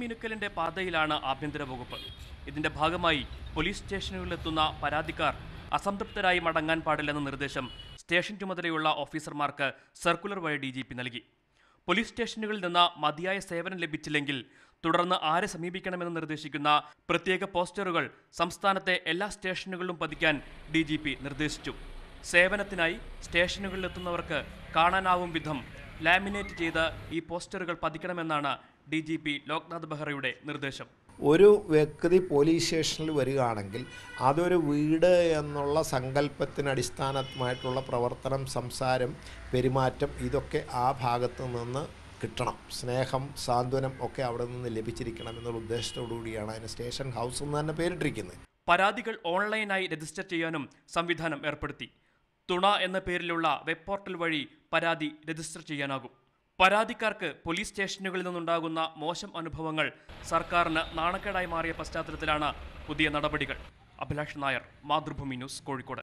മിനുക്കലിന്റെ പാതയിലാണ് ആഭ്യന്തര വകുപ്പ് ഇതിന്റെ ഭാഗമായി പോലീസ് സ്റ്റേഷനുകളിലെത്തുന്ന പരാതിക്കാർ അസംതൃപ്തരായി മടങ്ങാൻ പാടില്ലെന്ന നിർദ്ദേശം സ്റ്റേഷൻ ചുമതലയുള്ള ഓഫീസർമാർക്ക് സർക്കുലർ വഴി ഡി ജി പി നൽകി പോലീസ് സ്റ്റേഷനുകളിൽ നിന്ന് മതിയായ സേവനം ലഭിച്ചില്ലെങ്കിൽ തുടർന്ന് ആരെ സമീപിക്കണമെന്ന് നിർദ്ദേശിക്കുന്ന പ്രത്യേക പോസ്റ്ററുകൾ സംസ്ഥാനത്തെ എല്ലാ സ്റ്റേഷനുകളിലും പതിക്കാൻ ഡി ജി പി നിർദ്ദേശിച്ചു സേവനത്തിനായി സ്റ്റേഷനുകളിലെത്തുന്നവർക്ക് കാണാനാവും വിധം ലാമിനേറ്റ് ചെയ്ത് ഈ പോസ്റ്ററുകൾ പതിക്കണമെന്നാണ് ഡി ജി പി ലോക്നാഥ് ബെഹ്റയുടെ നിർദ്ദേശം ഒരു വ്യക്തി പോലീസ് സ്റ്റേഷനിൽ വരികയാണെങ്കിൽ അതൊരു വീട് എന്നുള്ള സങ്കല്പത്തിന് അടിസ്ഥാനമായിട്ടുള്ള പ്രവർത്തനം സംസാരം പെരുമാറ്റം ഇതൊക്കെ ആ ഭാഗത്ത് നിന്ന് കിട്ടണം സ്നേഹം സാന്ത്വനം ഒക്കെ അവിടെ നിന്ന് ലഭിച്ചിരിക്കണം എന്നുള്ള ഉദ്ദേശത്തോടു കൂടിയാണ് അതിന് സ്റ്റേഷൻ ഹൗസ് എന്ന് തന്നെ പേരിട്ടിരിക്കുന്നത് പരാതികൾ ഓൺലൈനായി രജിസ്റ്റർ ചെയ്യാനും സംവിധാനം ഏർപ്പെടുത്തി തുണ എന്ന പേരിലുള്ള വെബ് പോർട്ടൽ വഴി പരാതി രജിസ്റ്റർ ചെയ്യാനാകും പരാതിക്കാർക്ക് പോലീസ് സ്റ്റേഷനുകളിൽ നിന്നുണ്ടാകുന്ന മോശം അനുഭവങ്ങൾ സർക്കാരിന് നാണക്കേടായി മാറിയ പശ്ചാത്തലത്തിലാണ് പുതിയ നടപടികൾ അഭിലാഷ് നായർ മാതൃഭൂമി ന്യൂസ് കോഴിക്കോട്